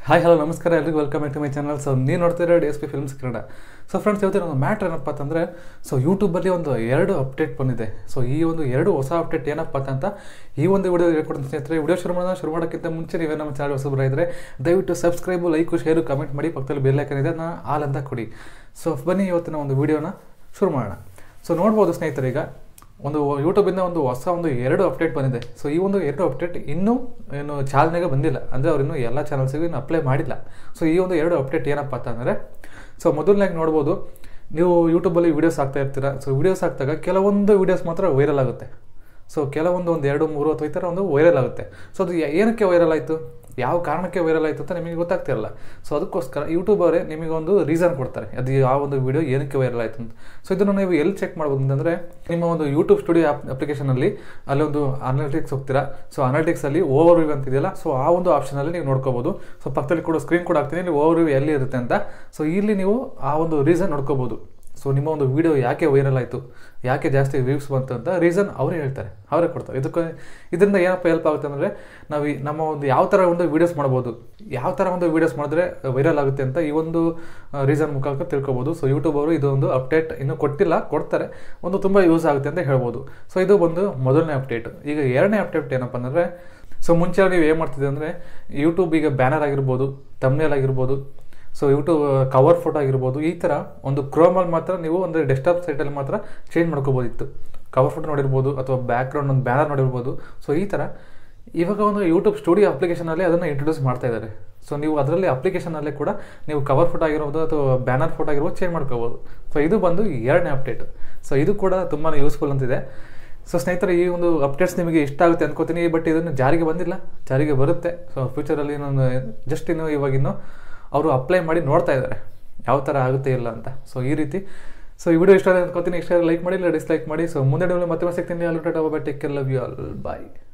hi hello ನಮಸ್ಕಾರ ಎಲ್ರಿಗೂ welcome back to my channel so ನೀವು ನೋಡ್ತಿರೋ D S P films Kannada so friends ಇವತ್ತಿನ ಒಂದು ಮ್ಯಾಟ್ರ್ ಏನಪ್ಪ ಅಂತಂದರೆ ಸೊ ಯೂಟ್ಯೂಬಲ್ಲಿ ಒಂದು ಎರಡು ಅಪ್ಡೇಟ್ ಬಂದಿದೆ ಸೊ ಈ ಒಂದು ಎರಡು ಹೊಸ ಅಪ್ಡೇಟ್ ಏನಪ್ಪ ಅಂತ ಈ ಒಂದು ವಿಡಿಯೋ ಹೇಳ್ಕೊಡ್ತೀನಿ ಸ್ನೇಹಿತರೆ ವಿಡಿಯೋ ಶುರು ಮಾಡೋಣ ಶುರು ಮಾಡೋಕ್ಕಿಂತ ಮುಂಚೆ ನೀವೇ ನಮ್ಮ ಚಾನಲ್ ಹೊಸಬರ ಇದ್ದರೆ ದಯವಿಟ್ಟು ಸಬ್ಸ್ಕ್ರೈಬು ಲೈಕು ಶೇರು ಕಮೆಂಟ್ ಮಾಡಿ ಪಕ್ಕದಲ್ಲಿ ಬೆಲ್ ಐಕನ್ ಇದೆ ಅದನ್ನ ಆಲ್ ಅಂತ ಕೊಡಿ ಸೊ ಬನ್ನಿ ಇವತ್ತಿನ ಒಂದು ವಿಡಿಯೋನ ಶುರು ಮಾಡೋಣ ಸೊ ನೋಡ್ಬೋದು ಸ್ನೇಹಿತರೆ ಈಗ ಒಂದು ಯೂಟ್ಯೂಬಿಂದ ಒಂದು ಹೊಸ ಒಂದು ಎರಡು ಅಪ್ಡೇಟ್ ಬಂದಿದೆ ಸೊ ಈ ಒಂದು ಎರಡು ಅಪ್ಡೇಟ್ ಇನ್ನೂ ಏನು ಚಾಲನೆಗೆ ಬಂದಿಲ್ಲ ಅಂದರೆ ಅವ್ರು ಇನ್ನೂ ಎಲ್ಲ ಚಾನಲ್ಸಿಗೂ ಇನ್ನು ಅಪ್ಲೈ ಮಾಡಿಲ್ಲ ಸೊ ಈ ಒಂದು ಎರಡು ಅಪ್ಡೇಟ್ ಏನಪ್ಪ ಅಂತಂದರೆ ಸೊ ಮೊದಲನೇಗೆ ನೋಡ್ಬೋದು ನೀವು ಯೂಟ್ಯೂಬಲ್ಲಿ ವೀಡಿಯೋಸ್ ಹಾಕ್ತಾ ಇರ್ತೀರಾ ಸೊ ವೀಡಿಯೋಸ್ ಹಾಕಿದಾಗ ಕೆಲವೊಂದು ವೀಡಿಯೋಸ್ ಮಾತ್ರ ವೈರಲ್ ಆಗುತ್ತೆ ಸೊ ಕೆಲವೊಂದು ಒಂದು ಎರಡು ಮೂರು ಅಥವಾ ಈ ಥರ ಒಂದು ವೈರಲ್ ಆಗುತ್ತೆ ಸೊ ಅದು ಏನಕ್ಕೆ ವೈರಲ್ ಆಯಿತು ಯಾವ ಕಾರಣಕ್ಕೆ ವೈರಲ್ ಆಯಿತು ಅಂತ ನಿಮಗೆ ಗೊತ್ತಾಗ್ತಿರಲ್ಲ ಸೊ ಅದಕ್ಕೋಸ್ಕರ ಯೂಟ್ಯೂಬರೇ ನಿಮಗೊಂದು ರೀಸನ್ ಕೊಡ್ತಾರೆ ಅದು ಯಾವ ಒಂದು ವಿಡಿಯೋ ಏನಕ್ಕೆ ವೈರಲ್ ಆಯಿತು ಅಂತ ಸೊ ಇದನ್ನು ನೀವು ಎಲ್ಲಿ ಚೆಕ್ ಮಾಡ್ಬೋದು ಅಂತಂದರೆ ನಿಮ್ಮ ಒಂದು ಯೂಟ್ಯೂಬ್ ಸ್ಟುಡಿಯೋ ಆಪ್ ಅಪ್ಲಿಕೇಶನಲ್ಲಿ ಅಲ್ಲಿ ಒಂದು ಅನಾಲಿಟಿಕ್ಸ್ ಹೋಗ್ತೀರಾ ಸೊ ಅನಾಲಿಟಿಕ್ಸಲ್ಲಿ ಓವರ್ ವ್ಯೂ ಅಂತಿದೆಯಲ್ಲ ಸೊ ಆ ಒಂದು ಆಪ್ಷನಲ್ಲಿ ನೀವು ನೋಡ್ಕೋಬೋದು ಸೊ ಪಕ್ಕದಲ್ಲಿ ಕೂಡ ಸ್ಕ್ರೀನ್ ಕೂಡ ಹಾಕ್ತೀನಿ ಇಲ್ಲಿ ಓವರ್ ವ್ಯೂ ಎಲ್ಲಿ ಇರುತ್ತೆ ಅಂತ ಸೊ ಇಲ್ಲಿ ನೀವು ಆ ಒಂದು ರೀಸನ್ ನೋಡ್ಕೋಬೋದು ಸೊ ನಿಮ್ಮ ಒಂದು ವಿಡಿಯೋ ಯಾಕೆ ವೈರಲ್ ಆಯಿತು ಯಾಕೆ ಜಾಸ್ತಿ ವ್ಯೂಸ್ ಬಂತು ಅಂತ ರೀಸನ್ ಅವರೇ ಹೇಳ್ತಾರೆ ಅವರೇ ಕೊಡ್ತಾರೆ ಇದಕ್ಕೆ ಇದರಿಂದ ಏನಪ್ಪ ಹೆಲ್ಪ್ ಆಗುತ್ತೆ ಅಂದರೆ ನಾವು ಈ ನಮ್ಮ ಒಂದು ಯಾವ ಥರ ಒಂದು ವೀಡಿಯೋಸ್ ಮಾಡ್ಬೋದು ಯಾವ ಥರ ಒಂದು ವೀಡಿಯೋಸ್ ಮಾಡಿದ್ರೆ ವೈರಲ್ ಆಗುತ್ತೆ ಅಂತ ಈ ಒಂದು ರೀಸನ್ ಮುಖಾಂತರ ತಿಳ್ಕೊಬೋದು ಸೊ ಯೂಟ್ಯೂಬ್ ಅವರು ಇದೊಂದು ಅಪ್ಡೇಟ್ ಇನ್ನೂ ಕೊಟ್ಟಿಲ್ಲ ಕೊಡ್ತಾರೆ ಒಂದು ತುಂಬ ಯೂಸ್ ಆಗುತ್ತೆ ಅಂತ ಹೇಳ್ಬೋದು ಸೊ ಇದು ಒಂದು ಮೊದಲನೇ ಅಪ್ಡೇಟ್ ಈಗ ಎರಡನೇ ಅಪ್ಡೇಟ್ ಏನಪ್ಪ ಅಂದರೆ ಸೊ ಮುಂಚೆ ನೀವು ಏನು ಮಾಡ್ತಿದ್ದೆ ಅಂದರೆ ಯೂಟ್ಯೂಬ್ ಈಗ ಬ್ಯಾನರ್ ಆಗಿರ್ಬೋದು ತಮ್ನೇಲ್ ಆಗಿರ್ಬೋದು ಸೊ ಯೂಟ್ಯೂಬ್ ಕವರ್ ಫೋಟೋ ಆಗಿರ್ಬೋದು ಈ ಥರ ಒಂದು ಕ್ರೋಮಲ್ಲಿ ಮಾತ್ರ ನೀವು ಒಂದು ಡೆಸ್ಕ್ಟಾಪ್ ಸೈಟಲ್ಲಿ ಮಾತ್ರ ಚೇಂಜ್ ಮಾಡ್ಕೋಬೋದಿತ್ತು ಕವರ್ ಫೋಟೋ ನೋಡಿರ್ಬೋದು ಅಥವಾ ಬ್ಯಾಕ್ಗ್ರೌಂಡ್ ಒಂದು ಬ್ಯಾನರ್ ನೋಡಿರ್ಬೋದು ಸೊ ಈ ಥರ ಇವಾಗ ಒಂದು ಯೂಟ್ಯೂಬ್ ಸ್ಟುಡಿಯೋ ಅಪ್ಲಿಕೇಶನಲ್ಲಿ ಅದನ್ನು ಇಂಟ್ರೊಡ್ಯೂಸ್ ಮಾಡ್ತಾ ಇದ್ದಾರೆ ಸೊ ನೀವು ಅದರಲ್ಲಿ ಅಪ್ಲಿಕೇಶನಲ್ಲೇ ಕೂಡ ನೀವು ಕವರ್ ಫೋಟೋ ಆಗಿರ್ಬೋದು ಅಥವಾ ಬ್ಯಾನರ್ ಫೋಟೋ ಆಗಿರ್ಬೋದು ಚೇಂಜ್ ಮಾಡ್ಕೋಬೋದು ಸೊ ಇದು ಬಂದು ಎರಡನೇ ಅಪ್ಡೇಟ್ ಸೊ ಇದು ಕೂಡ ತುಂಬಾ ಯೂಸ್ಫುಲ್ ಅಂತಿದೆ ಸೊ ಸ್ನೇಹಿತರೆ ಈ ಒಂದು ಅಪ್ಡೇಟ್ಸ್ ನಿಮಗೆ ಇಷ್ಟ ಆಗುತ್ತೆ ಅನ್ಕೋತೀನಿ ಬಟ್ ಇದನ್ನು ಜಾರಿಗೆ ಬಂದಿಲ್ಲ ಜಾರಿಗೆ ಬರುತ್ತೆ ಸೊ ಫ್ಯೂಚರಲ್ಲಿ ನಾನು ಜಸ್ಟ್ ಇನ್ನು ಇವಾಗಿನ್ನು ಅವರು ಅಪ್ಲೈ ಮಾಡಿ ನೋಡ್ತಾ ಇದ್ದಾರೆ ಯಾವ ಥರ ಆಗುತ್ತೆ ಇಲ್ಲ ಅಂತ ಸೊ ಈ ರೀತಿ ಸೊ ಈ ವಿಡಿಯೋ ಇಷ್ಟ ಅನ್ಕೋತೀನಿ ಇಷ್ಟ ಲೈಕ್ ಮಾಡಿ ಇಲ್ಲ ಡಿಸ್ಲೈಕ್ ಮಾಡಿ ಸೊ ಮುಂದೆ ಮತ್ತೆ ಸಿಗ್ತೀನಿ all take love you all bye